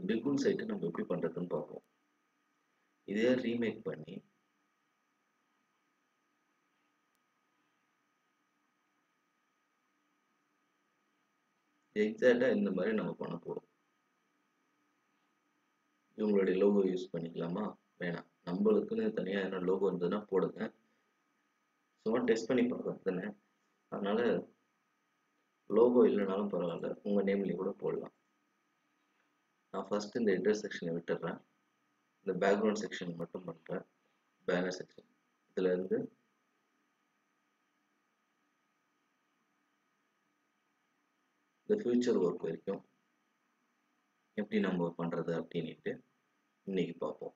பிகுல் site நம்ம எப்படி பண்ணுறதுன்னு பார்ப்போம் இதே ரீமேக் பண்ணி எக்ஸாக்டாக இந்த மாதிரி நம்ம பண்ண போகிறோம் இவங்களுடைய லோகோ யூஸ் பண்ணிக்கலாமா வேணாம் நம்மளுக்குன்னு தனியாக என்ன லோகோ இருந்ததுன்னா போடுங்க சும்மா டெஸ்ட் பண்ணி பார்க்கலாம் தானே அதனால் லோகோ இல்லைனாலும் பரவாயில்ல உங்கள் நேம்லேயே கூட போடலாம் நான் ஃபஸ்ட்டு இந்த ஹெட்டர் செக்ஷனை விட்டுடுறேன் இந்த பேக்ரவுண்ட் செக்ஷன் மட்டும் பண்ணுறேன் பேனர் செக்ஷன் இதில் இருந்து இந்த ஃபியூச்சர் ஒர்க் வரைக்கும் எப்படி நம்ம பண்ணுறது அப்படின்ட்டு இன்னைக்கு பார்ப்போம்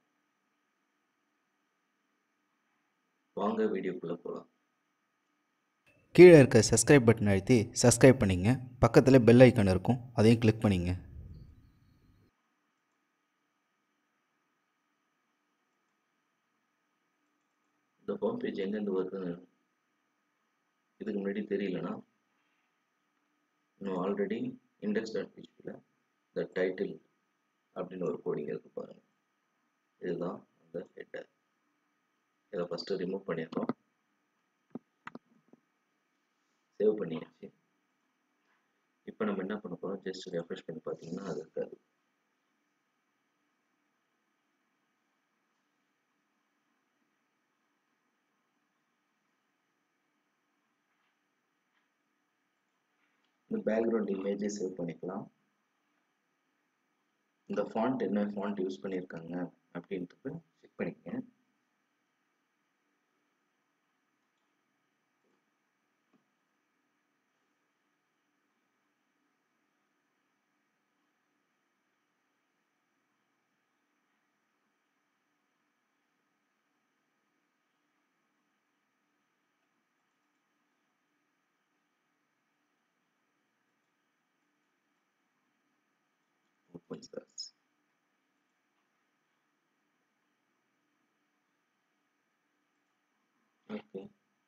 வாங்க வீடியோக்குள்ளே போகலாம் கீழே இருக்க சப்ஸ்கிரைப் பட்டன் அழுத்தி சப்ஸ்கிரைப் பண்ணிங்க பக்கத்தில் பெல் ஐக்கான் இருக்கும் அதையும் கிளிக் பண்ணிங்க இந்த ஹோம் பேஜ் எங்கேருந்து வருதுன்னு இதுக்கு முன்னாடி தெரியலனா இன்னும் ஆல்ரெடி இண்டெக்ஸ் டாட் பிஹெச்பியில் இந்த டைட்டில் அப்படின்னு ஒரு கோடிங் இருக்கு பாருங்க இதுதான் அந்த ஹெட்டர் இதை ஃபஸ்ட்டு ரிமூவ் பண்ணிடுறோம் சேவ் பண்ணியாச்சு இப்போ நம்ம என்ன பண்ண போகிறோம் ஜஸ்ட் ரெஃப்ரெஷ் பண்ணி பார்த்தீங்கன்னா அது இருக்காது இந்த பேக்ரவுண்ட் இமேஜை சேவ் பண்ணிக்கலாம் இந்த ஃபாண்ட் என்ன ஃபாண்ட் யூஸ் பண்ணியிருக்காங்க அப்படின்றது செக் பண்ணிக்கங்க opens this. Okay.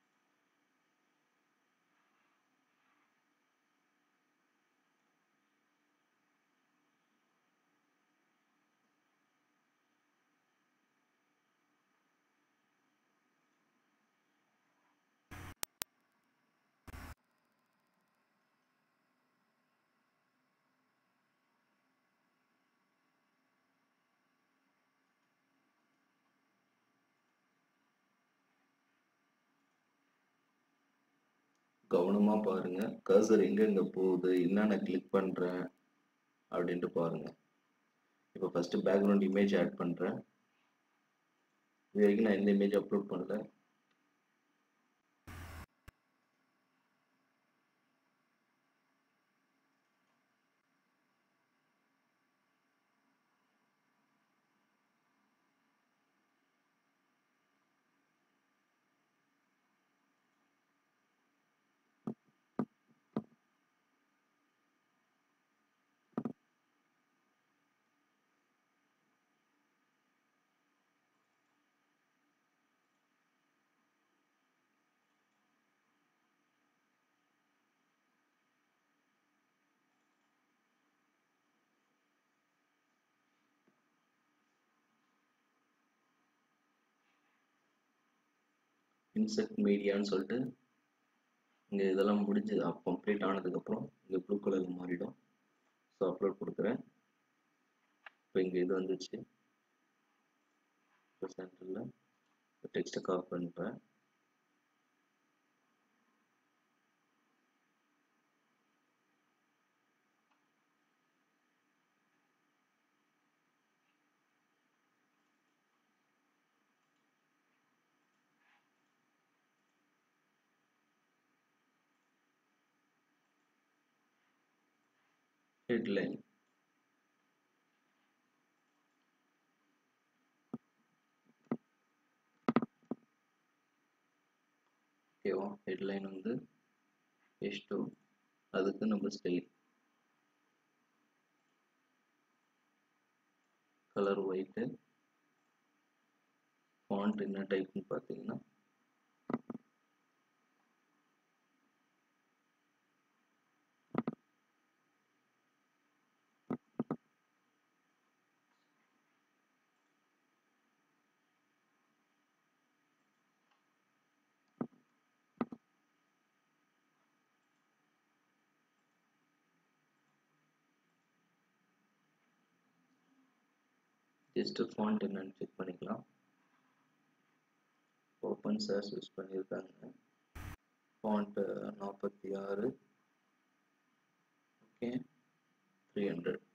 கவனமாக பாருங்க கர்சர் எங்கெங்க போகுது என்னென்ன கிளிக் பண்ணுறேன் அப்படின்ட்டு பாருங்க இப்போ ஃபஸ்ட்டு பேக்ரவுண்ட் இமேஜ் ஆட் பண்ணுறேன் இது வரைக்கும் நான் எந்த இமேஜ் அப்லோட் பண்ணல இன்செர்ட் மீடியான்னு சொல்லிட்டு இங்கே இதெல்லாம் முடிஞ்சு கம்ப்ளீட் ஆனதுக்கப்புறம் இங்கே ப்ளூ கலரில் மாறிடும் ஸோ அப்லோட் கொடுக்குறேன் இப்போ இங்கே இது வந்துச்சு இப்போ சென்டரில் டெக்ஸ்ட்டை காப்பி பண்ணுறேன் ஹெட்லைன் ஓகேவா ஹெட்லைன் வந்து ஹெச் டூ அதுக்கு நம்ம ஸ்டைல் கலர் ஒயிட்டு ஃபாண்ட் என்ன டைப்னு பார்த்தீங்கன்னா ஜஸ்ட் ஃபாண்ட் என்னன்னு செக் பண்ணிக்கலாம் ஓப்பன் சார்ஸ் யூஸ் பண்ணியிருக்காங்க ஃபாண்ட் நாற்பத்தி ஆறு ஓகே த்ரீ ஹண்ட்ரட்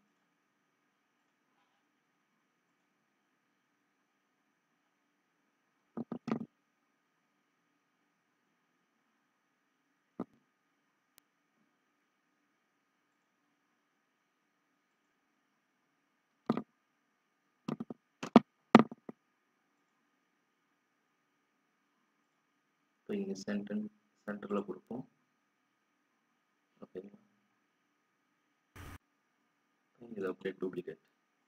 இப்போ இங்கே சென்டர் சென்டரில் கொடுப்போம் ஓகேங்களா இது அப்படியே டூப்ளிகேட்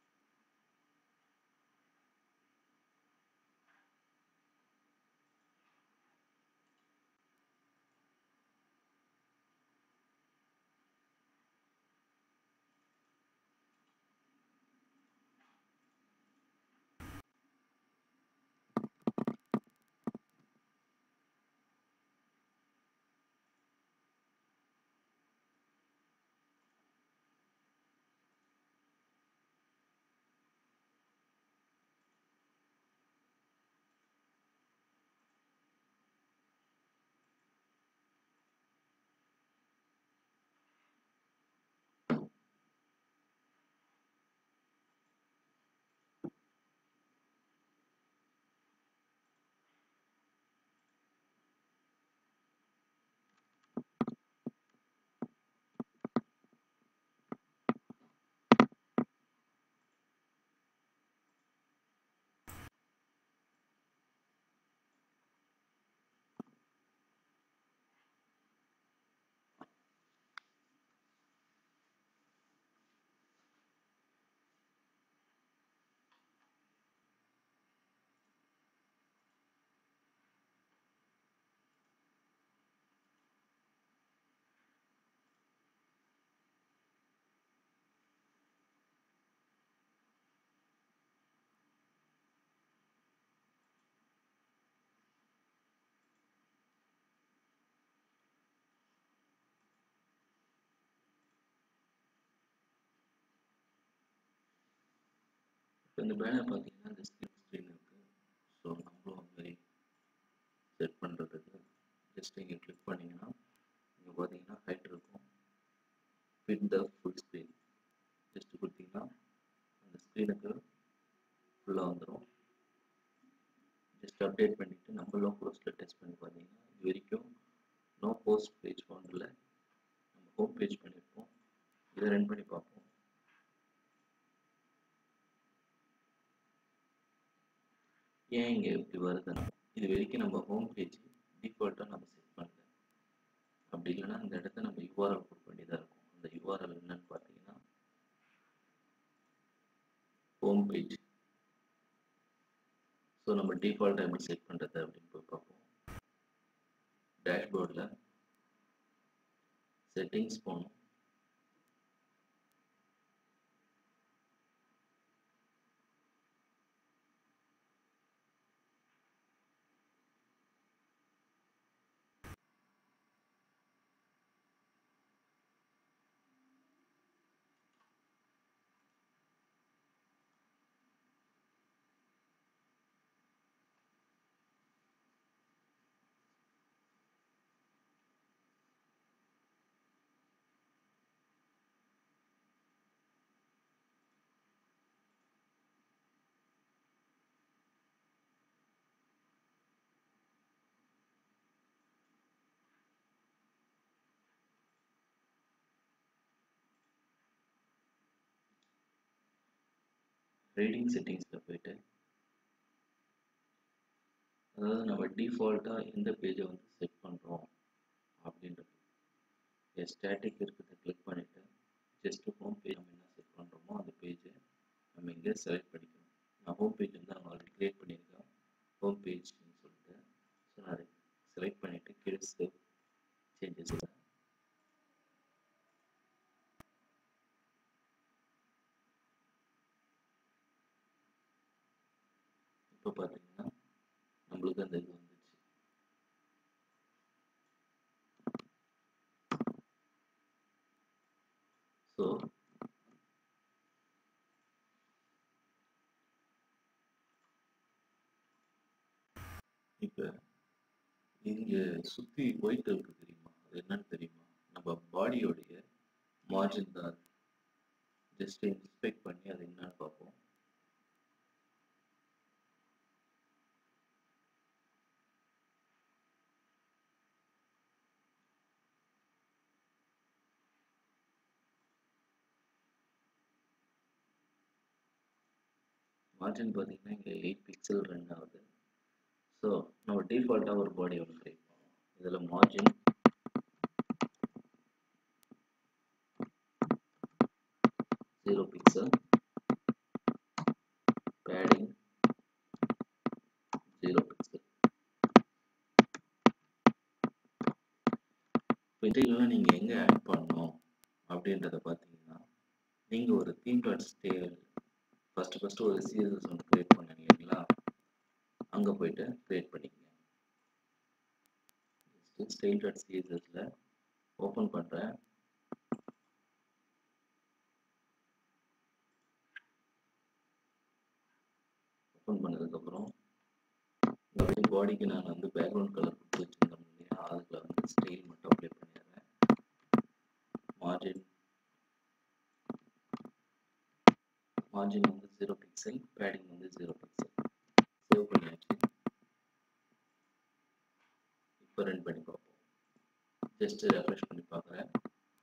இப்போ இந்த பேனர் பார்த்தீங்கன்னா இந்த ஸ்கிரீன் ஸ்க்ரீன் இருக்குது ஸோ நம்மளும் அந்த மாதிரி செட் பண்ணுறதுக்கு ஜஸ்ட் இங்கே கிளிக் பண்ணிங்கன்னா இங்கே பார்த்தீங்கன்னா ஹைட் இருக்கும் fit the full screen just கொடுத்தீங்கன்னா அந்த ஸ்க்ரீனுக்கு ஃபுல்லாக வந்துடும் ஜஸ்ட் அப்டேட் பண்ணிவிட்டு நம்மளும் போஸ்ட்டில் டெஸ்ட் பண்ணி பார்த்தீங்கன்னா இது வரைக்கும் நோ போஸ்ட் பேஜ் ஃபவுண்டில் நம்ம ஹோம் பேஜ் பண்ணியிருப்போம் இதை ரன் பண்ணி பார்ப்போம் ஏன் இங்கே இப்படி வருதுன்னா இது வரைக்கும் நம்ம ஹோம் பேஜ் டிஃபால்ட்டாக நம்ம செட் பண்ணல அப்படி இல்லைன்னா அந்த இடத்த நம்ம யூஆர்எல் கொடுக்க வேண்டியதாக இருக்கும் அந்த யூஆர்எல் என்னன்னு பார்த்தீங்கன்னா ஹோம் பேஜ் ஸோ நம்ம டிஃபால்ட்டாக எப்படி செட் பண்ணுறது அப்படின்னு போய் பார்ப்போம் டேஷ்போர்டில் செட்டிங்ஸ் போகணும் ரீடிங் செட்டிங்ஸில் போயிட்டு அதாவது நம்ம டிஃபால்ட்டாக எந்த பேஜை வந்து செட் பண்ணுறோம் அப்படின்றது ஸ்டாட்டிக் இருக்கிறத கிளிக் பண்ணிவிட்டு ஜஸ்ட் ஹோம் பேஜ் நம்ம என்ன செட் பண்ணுறோமோ அந்த பேஜை நம்ம இங்கே செலக்ட் பண்ணிக்கணும் நான் ஹோம் பேஜ் வந்து நான் ஆல்ரெடி க்ரியேட் பண்ணியிருக்கேன் ஹோம் பேஜ்னு சொல்லிட்டு ஸோ நான் அதை செலக்ட் பண்ணிவிட்டு கீழே சேவ் சேஞ்சஸ் இப்போ பார்த்தீங்கன்னா நம்மளுக்கு அந்த இது வந்துச்சு ஸோ இப்போ இங்க சுத்தி ஒயிட் இருக்கு தெரியுமா அது என்னன்னு தெரியுமா நம்ம பாடியோடைய மார்ஜின் தான் ஜஸ்ட் இன்ஸ்பெக்ட் பண்ணி அது என்னன்னு பார்ப்போம் மார்ஜின் பார்த்தீங்கன்னா இங்கே எயிட் பிக்சல் ரன் ஆகுது ஸோ நம்ம டிஃபால்ட்டாக ஒரு பாடி ஒன்று கிரியேட் பண்ணுவோம் இதில் margin zero pixel padding zero pixel இதெல்லாம் நீங்கள் எங்கே ஆட் பண்ணணும் அப்படின்றத பார்த்தீங்கன்னா நீங்கள் ஒரு தீம் டாட் ஸ்டே ஃபஸ்ட்டு ஃபஸ்ட்டு ஒரு சிஎஸ்எஸ் ஒன்று க்ரியேட் பண்ணீங்க இல்லைங்களா அங்கே போயிட்டு க்ரியேட் பண்ணிக்கங்க ஸ்டைல் டாட் சிஎஸ்எஸில் ஓப்பன் பண்ணுறேன் ஓப்பன் பண்ணதுக்கப்புறம் இந்த பாடிக்கு நான் வந்து பேக்ரவுண்ட் கலர் கொடுத்து வச்சுருந்தேன் இல்லையா அதில் வந்து ஸ்டைல் மட்டும் அப்ளை பண்ணிடுறேன் மார்ஜின் மார்ஜின் வந்து ஜீரோ பிக்சல் பேடிங் வந்து ஜீரோ பிக்சல் சேவ் பண்ணியாச்சு இப்போ ரன் பண்ணி பார்ப்போம் ஜஸ்ட் ரெஃப்ரெஷ் பண்ணி பார்க்குறேன்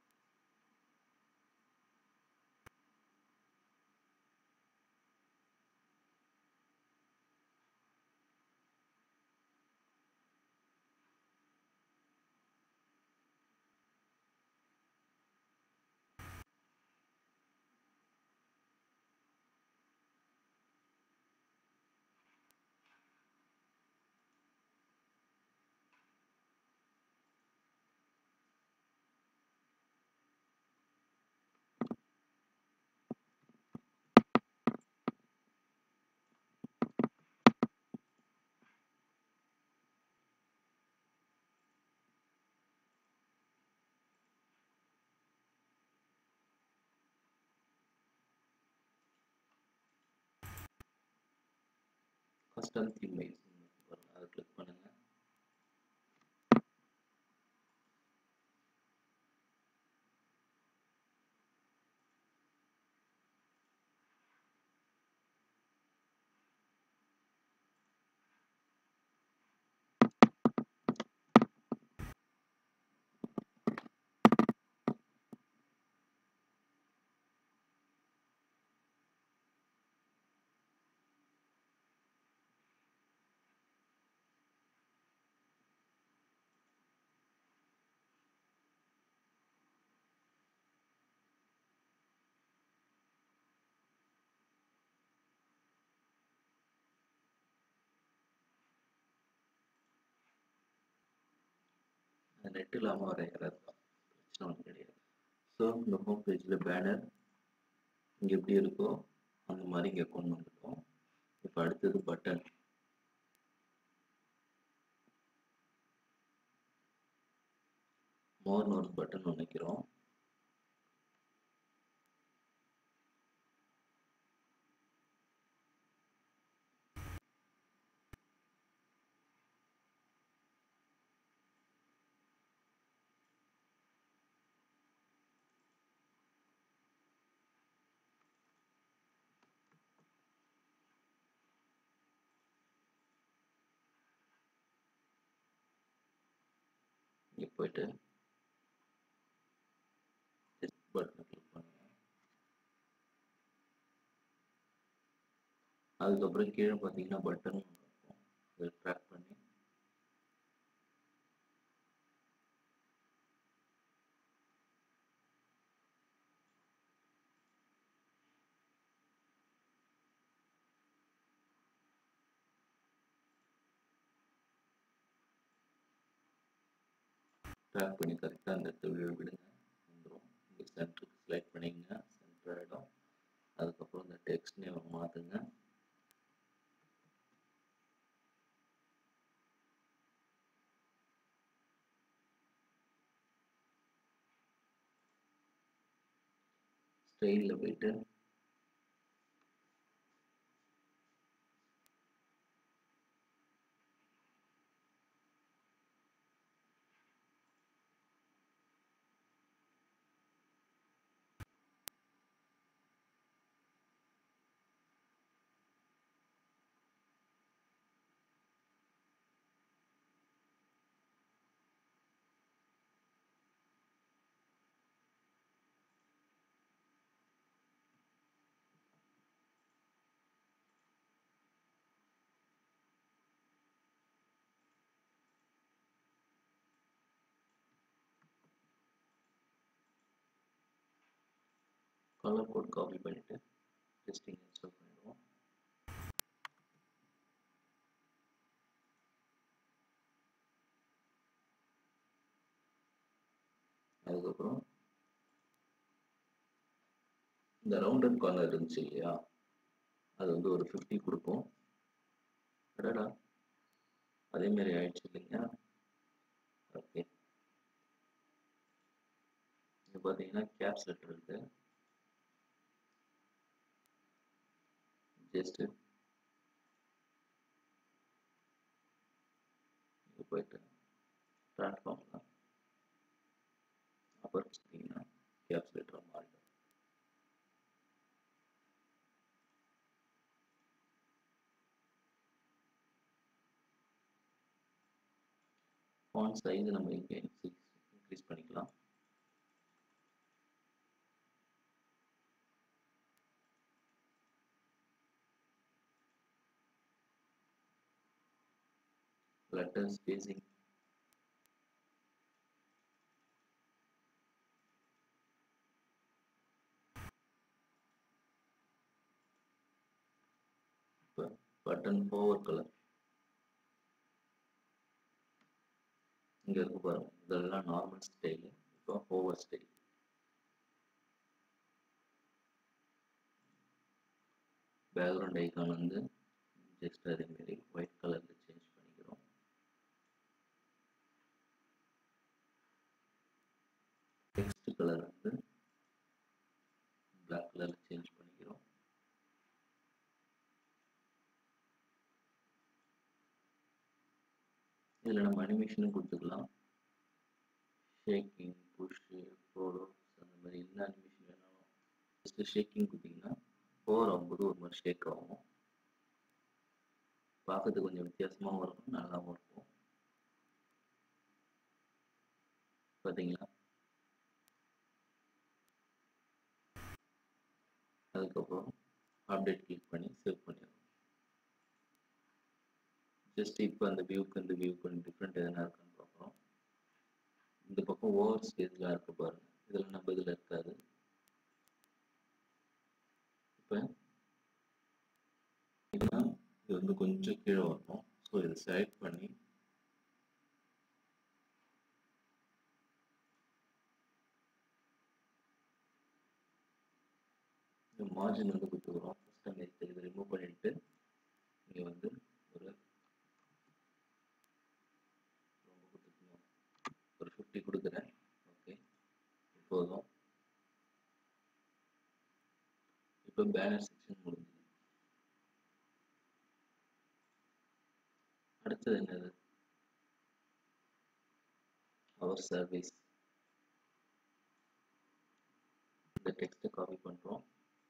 கஸ்டம் தீம் வைஸ் அதை கிளிக் பண்ணுங்க நெட் இல்லாமல் வர எரர் தான் பிரச்சனை ஒன்றும் கிடையாது ஸோ இந்த ஹோம் பேஜில் பேனர் இங்கே எப்படி இருக்கோ அந்த மாதிரி இங்கே கொண்டு வந்துட்டோம் இப்போ அடுத்தது பட்டன் மோர்னு ஒரு பட்டன் ஒன்று வைக்கிறோம் இங்கே போயிட்டு பட்டனை கிளிக் பண்ணுங்க அதுக்கப்புறம் கீழே பார்த்தீங்கன்னா பட்டன் இருக்கும் அதை ட்ராக் பண்ணி ட்ராக் பண்ணி கரெக்டாக அந்த இடத்துல விழ விடுங்க வந்துடும் இங்கே சென்டருக்கு செலக்ட் பண்ணிங்க சென்டர் ஆகிடும் அதுக்கப்புறம் இந்த டெக்ஸ்ட் நேம் மாற்றுங்க ஸ்டைலில் போயிட்டு கலர் கோட் காப்பி பண்ணிவிட்டு ஜஸ்ட் இங்கே இன்ஸ்டால் பண்ணிடுவோம் அதுக்கப்புறம் இந்த ரவுண்டட் கார்னர் இருந்துச்சு இல்லையா அது வந்து ஒரு ஃபிஃப்டி கொடுப்போம் அடடா அதே மாதிரி ஆயிடுச்சு இல்லைங்க ஓகே இது பார்த்தீங்கன்னா கேப்ஸ் லெட்டர் இருக்கு ஜஸ்ட் இது போயிட்டு ட்ரான்ஸ்ஃபார்ம்ல அப்புறம் பார்த்தீங்கன்னா கேப்ஸ் லெட்டர் மாறிடும் ஃபாண்ட் சைஸ் நம்ம இங்கே இன்க்ரீஸ் பண்ணிக்கலாம் letter spacing button over colour இங்க இருக்கு பாருங்க இதெல்லாம் நார்மல் ஸ்டைல் இப்போ ஓவர் ஸ்டைல் பேக்ரவுண்ட் ஐக்கான் வந்து ஜஸ்ட் அதே மாதிரி ஒயிட் கலர்ல சேஞ்ச் பண்ணிக்கிறோம் டெக்ஸ்ட் கலர் வந்து பிளாக் கலர்ல சேஞ்ச் பண்ணிக்கிறோம் இதில் நம்ம அனிமேஷனும் கொடுத்துக்கலாம் ஷேக்கிங் புஷ்ஷு ஃபோலோஸ் அந்த மாதிரி என்ன அனிமேஷன் வேணாலும் ஜஸ்ட்டு ஷேக்கிங் கொடுத்தீங்கன்னா ஓவர் ஆகும்போது ஒரு மாதிரி ஷேக் ஆகும் பார்க்கறதுக்கு கொஞ்சம் வித்தியாசமாகவும் இருக்கும் நல்லாவும் இருக்கும் பார்த்தீங்களா அதுக்கப்புறம் அப்டேட் கிளிக் பண்ணி சேவ் பண்ணிடணும் ஜஸ்ட் இப்போ அந்த வியூக்கு இந்த வியூக்கு டிஃப்ரெண்ட் எதனா இருக்கான்னு பார்க்குறோம் இந்த பக்கம் ஓவர் ஸ்டேஜ்லாம் இருக்கு பாருங்க இதில் நம்ம இதில் இருக்காது இப்போ இதுதான் இது வந்து கொஞ்சம் கீழே வரணும் ஸோ இதை செலக்ட் பண்ணி இந்த மார்ஜின் வந்து கொடுத்துக்கிறோம் ஃபஸ்ட் அந்த இதை ரிமூவ் பண்ணிட்டு இங்கே வந்து ஒரு ரொம்ப கொடுத்துக்கணும் ஒரு ஃபிஃப்டி கொடுக்குறேன் ஓகே இப்போதும் இப்போ பேனர் செக்ஷன் முடிஞ்சது அடுத்தது என்னது அவர் சர்வீஸ் இந்த டெக்ஸ்ட்டை காப்பி பண்ணுறோம்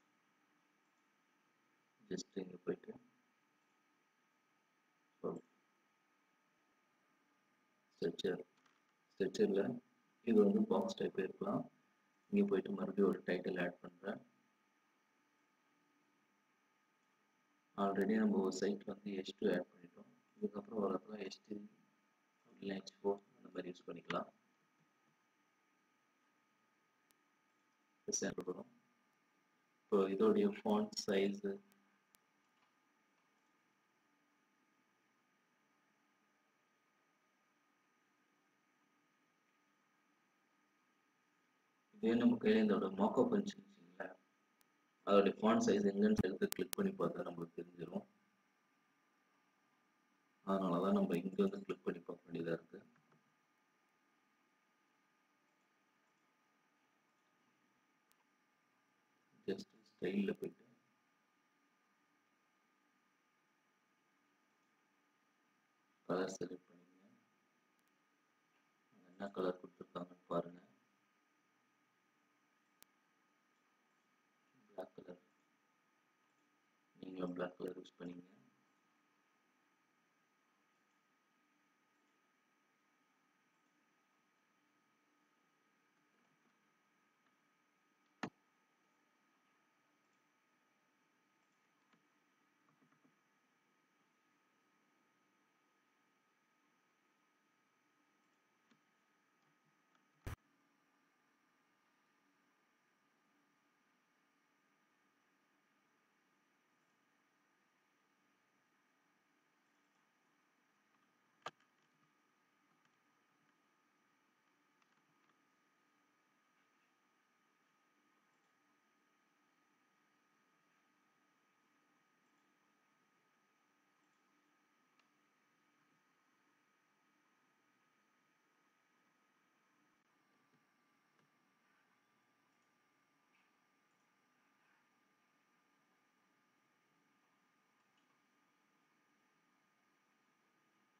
ஜஸ்ட் இங்கே போயிட்டு ஸ்ட்ரெச்சர் ஸ்ட்ரெச்சரில் இது வந்து பாக்ஸ் டைப் இருக்கலாம் இங்கே போயிட்டு மறுபடியும் ஒரு டைட்டில் ஆட் பண்ணுறேன் ஆல்ரெடி நம்ம ஒரு சைட்டில் வந்து எச் டூ ஆட் பண்ணிட்டோம் இதுக்கப்புறம் வரதுலாம் எச் த்ரீ அப்படிலாம் எச் ஃபோர் அந்த மாதிரி யூஸ் பண்ணிக்கலாம் வரும் இப்போ இதோடைய ஃபாண்ட் சைஸு இதே நம்ம கையில் இதோட மாக்கப் இருந்துச்சுன்னு வச்சுங்களேன் அதோடைய ஃபாண்ட் சைஸ் எங்கன்னு எடுத்து கிளிக் பண்ணி பார்த்தா நம்மளுக்கு தெரிஞ்சிடும் அதனால தான் நம்ம இங்கே வந்து கிளிக் பண்ணி பார்க்க வேண்டியதாக இருக்குது ஜஸ்ட் ஸ்டைலில் போயிட்டு கலர் செலக்ட் பண்ணிங்க என்ன கலர் கொடுத்துருக்காங்கன்னு பாருங்க பிளாக் கலர் நீங்களும் பிளாக் கலர் யூஸ் பண்ணிங்க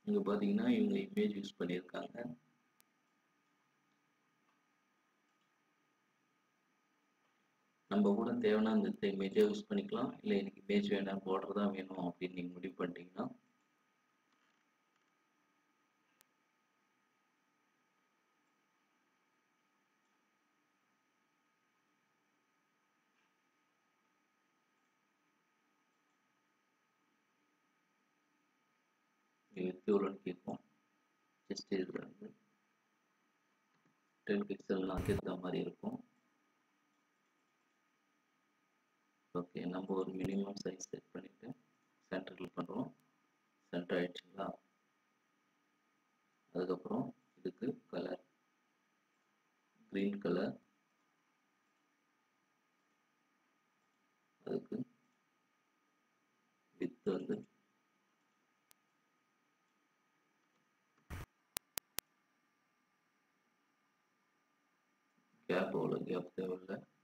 இங்கே பார்த்தீங்கன்னா இவங்க இமேஜ் யூஸ் பண்ணியிருக்காங்க நம்ம கூட தேவைன்னா அந்த இமேஜை யூஸ் பண்ணிக்கலாம் இல்லை எனக்கு இமேஜ் வேணாம் border தான் வேணும் அப்படின்னு நீங்கள் முடிவு பண்ணிட்டீங்கன்னா வித் எவ்வளோன்னு கேட்கும் ஜஸ்ட் இதில் வந்து டென் பிக்சல்லாம் இருக்கிற மாதிரி இருக்கும் ஓகே நம்ம ஒரு மினிமம் சைஸ் செட் பண்ணிவிட்டு சென்டரில் பண்ணுறோம் சென்டர் ஆயிடுச்சுங்களா அதுக்கப்புறம் இதுக்கு கலர் க்ரீன் கலர் அதுக்கு வித் வந்து கேப் அவ்வளோ கேப் தேவையில்லை